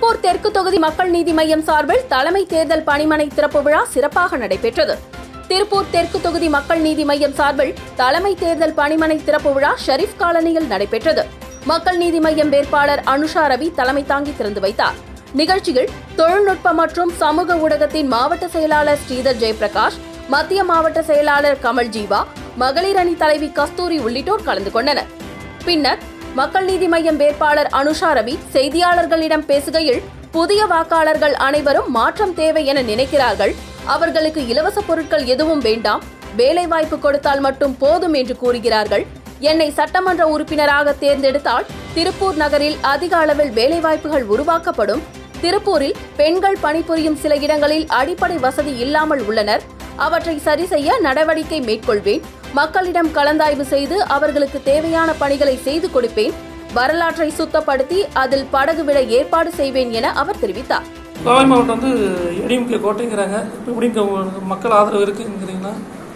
திருப்பூர் தெற்கு தொகுதி மக்கள் நீதி மய்யம் சார்பில் தலைமை தேர்தல் பணிமனை திறப்பு விழா சிறப்பாக நடைபெற்றது திருப்பூர் தெற்கு தொகுதி மக்கள் நீதி மய்யம் சார்பில் தலைமை தேர்தல் பணிமனை திறப்பு விழா ஷெரீப் காலனியில் நடைபெற்றது மக்கள் நீதி மய்யம் வேட்பாளர் அனுஷா ரவி தலைமை தாங்கி திறந்து வைத்தார் நிகழ்ச்சியில் தொழில்நுட்ப மற்றும் சமூக ஊடகத்தின் மாவட்ட செயலாளர் ஸ்ரீதர் ஜெயபிரகாஷ் மத்திய மாவட்ட செயலாளர் கமல் ஜீவா மகளிர் அணி தலைவி கஸ்தூரி உள்ளிட்டோர் கலந்து கொண்டனர் பின்னர் மக்கள் நீதி மய்யம் வேட்பாளர் அனுஷா ரவி செய்தியாளர்களிடம் பேசுகையில் புதிய வாக்காளர்கள் அனைவரும் மாற்றம் தேவை என நினைக்கிறார்கள் அவர்களுக்கு இலவச பொருட்கள் எதுவும் வேண்டாம் வேலைவாய்ப்பு கொடுத்தால் மட்டும் போதும் என்று கூறுகிறார்கள் என்னை சட்டமன்ற உறுப்பினராக தேர்ந்தெடுத்தால் திருப்பூர் நகரில் அதிக அளவில் வேலைவாய்ப்புகள் உருவாக்கப்படும் திருப்பூரில் பெண்கள் பணிபுரியும் சில இடங்களில் அடிப்படை வசதி இல்லாமல் உள்ளனர் அவற்றை சரி செய்ய நடவடிக்கை மேற்கொள்வேன் மக்களிடம் கலந்தாய்வு செய்து அவர்களுக்கு தேவையான பணிகளை செய்து கொடுப்பேன் வரலாற்றை சுத்தப்படுத்தி அதில் படகு விட ஏற்பாடு செய்வேன் என அவர் தெரிவித்தார் கோவை மாவட்டம் வந்து எடிஎம்கே கோட்டைங்கிறாங்க இப்போ எப்படிங்க உங்களுக்கு மக்கள் ஆதரவு இருக்குங்கிறீங்களா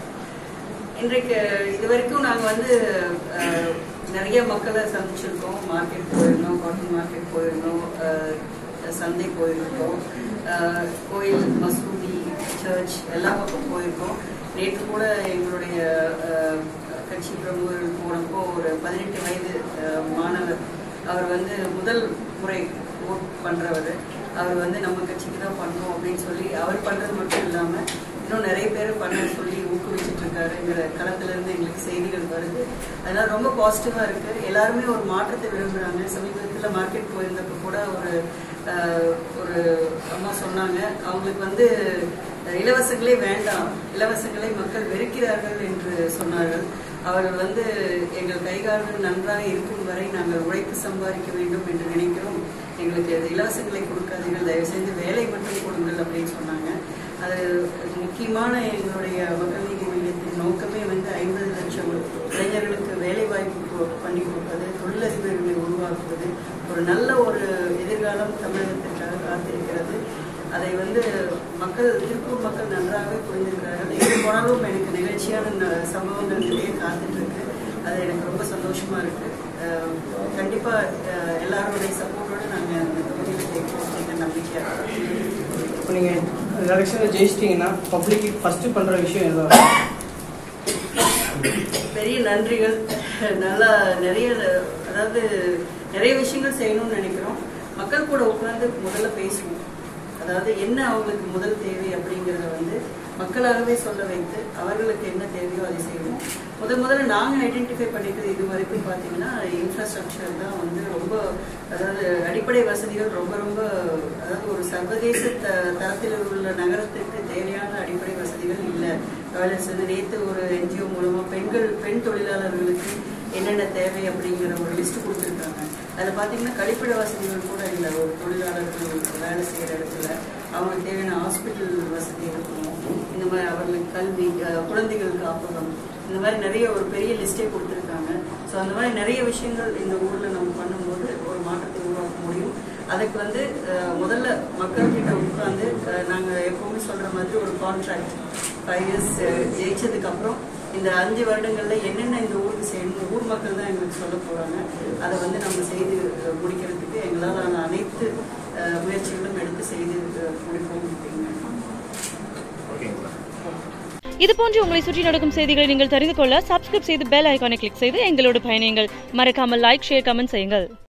இன்றைக்கு இது வரைக்கும் நாங்கள் வந்து அஹ், நிறைய மக்களை சந்திச்சிருக்கோம் மார்க்கெட் போயிருந்தோம் காட்டன் மார்க்கெட் போயிருந்தோம் அஹ், சந்தை போயிருக்கோம் அஹ், கோயில் மசூதி சர்ச் எல்லா பக்கம் போயிருக்கோம் நேற்று கூட எங்களுடைய அஹ், கட்சி பிரமுகர்கள் போனப்போ ஒரு பதினெட்டு வயது அஹ், மாணவர் அவர் வந்து முதல் முறை ஓட் பண்றவர் அவர் வந்து நம்ம கட்சிக்கு தான் பண்ணோம் அப்படின்னு சொல்லி அவர் பண்றது மட்டும் இல்லாம இன்னும் நிறைய பேர் பண்ண சொல்லி ஊக்குவிச்சிட்டு இருக்காருங்கிற களத்துல இருந்து எங்களுக்கு செய்திகள் வருது அதனால ரொம்ப பாசிட்டிவா இருக்கு எல்லாருமே ஒரு மாற்றத்தை விரும்புறாங்க சமீபத்துல மார்க்கெட் போயிருந்தப்ப கூட ஒரு ஆஹ், ஒரு அம்மா சொன்னாங்க அவங்களுக்கு வந்து இலவசங்களே வேண்டாம் இலவசங்களை மக்கள் வெறுக்கிறார்கள் என்று சொன்னார்கள் அவர்கள் வந்து எங்கள் கைகால்கள் நன்றாக இருக்கும் வரை நாங்கள் உழைத்து சம்பாதிக்க வேண்டும் என்று நினைக்கிறோம் எங்களுக்கு அது இலவசங்களை கொடுக்காதீர்கள் தயவு செய்து வேலை மட்டும் கொடுங்கள் அப்படின்னு சொன்னாங்க அது முக்கியமான எங்களுடைய மக்கள் நீதி மையத்தின் நோக்கமே வந்து ஐம்பது லட்சம் இளைஞர்களுக்கு வேலை வாய்ப்பு கொ- பண்ணி கொடுப்பது தொழிலதிபர்களை உருவாக்குவது ஒரு நல்ல ஒரு எதிர்காலம் தமிழகத்திற்காக காத்திருக்கிறது அதை வந்து மக்கள் திருப்பூர் மக்கள் நன்றாகவே புரிந்திருக்கிறார்கள் எங்கே போனாலும் எனக்கு நிகழ்ச்சியான ந- சம்பவங்கள் நிறைய காத்துட்டு இருக்கு அது எனக்கு ரொம்ப சந்தோஷமா இருக்கு அஹ் கண்டிப்பா அஹ் எல்லாருடைய சப்போர்ட்டோட நாங்க அந்த தொகுதியில் ஜெயிப்போம் நம்பிக்கையா இருக்கோம் இப்போ நீங்கள் எலெக்ஷனில் ஜெயிச்சிட்டிங்கன்னா பப்ளிக் ஃபஸ்ட்டு பண்ணுற விஷயம் எதோ பெரிய நன்றிகள் நல்லா நிறைய அதாவது நிறைய விஷயங்கள் செய்யணும்னு நினைக்கிறோம் மக்கள் கூட உட்கார்ந்து முதல்ல பேசுவோம் அதாவது என்ன அவங்களுக்கு முதல் தேவை அப்படிங்கிறத வந்து மக்களாகவே சொல்ல வைத்து அவர்களுக்கு என்ன தேவையோ அதை செய்வோம் முதல் முதல்ல நாங்கள் ஐடென்டிஃபை பண்ணிக்கிறது இது வரைக்கும் பார்த்தீங்கன்னா இன்ஃப்ராஸ்ட்ரக்சர் தான் வந்து ரொம்ப அதாவது அடிப்படை வசதிகள் ரொம்ப ரொம்ப அதாவது ஒரு சர்வதேச த தரத்தில் உள்ள நகரத்துக்கு தேவையான அடிப்படை வசதிகள் இல்லை டாய்லெட்ஸ் வந்து நேற்று ஒரு என்ஜிஓ மூலமாக பெண்கள் பெண் தொழிலாளர்களுக்கு என்னென்ன தேவை அப்படிங்கிற ஒரு லிஸ்ட் கொடுத்துருக்காங்க அதில் பார்த்தீங்கன்னா கழிப்பிட வசதிகள் கூட இல்லை ஒரு தொழிலாளர்கள் வேலை செய்கிற இடத்துல அவங்களுக்கு தேவையான ஹாஸ்பிட்டல் வசதி இருக்கணும் இந்த மாதிரி அவர்களுக்கு கல்வி அஹ், குழந்தைகள் காப்பகம் இந்த மாதிரி நிறைய ஒரு பெரிய லிஸ்டே கொடுத்துருக்காங்க ஸோ அந்த மாதிரி நிறைய விஷயங்கள் இந்த ஊரில் நம்ம பண்ணும்போது ஒரு மாற்றத்தை உருவாக்க முடியும் அதுக்கு வந்து அஹ், முதல்ல மக்கள்கிட்ட உட்காந்து நாங்கள் எப்பவுமே சொல்கிற மாதிரி ஒரு கான்ட்ராக்ட் ஃபைவ் இயர்ஸ் ஜெயிச்சதுக்கு அப்புறம் இந்த அஞ்சு வருடங்கள்ல என்னென்ன இந்த ஊருக்கு செய்யணும் ஊர் மக்கள் தான் எங்களுக்கு சொல்ல போறாங்க அதை வந்து நம்ம செய்து அஹ், முடிக்கிறதுக்கு எங்களால் அனைத்து அஹ், முயற்சிகளும் எடுத்து செய்து அஹ், முடிப்போம் அப்படின்னு இது போன்று உங்களை சுற்றி நடக்கும் செய்திகளை நீங்கள் தெரிந்து கொள்ள சப்ஸ்கிரைப் செய்து பெல் ஐகானை கிளிக் செய்து எங்களோடு பயணியுங்கள் மறக்காமல் லைக் ஷேர் கமெண்ட் செய்யுங்கள்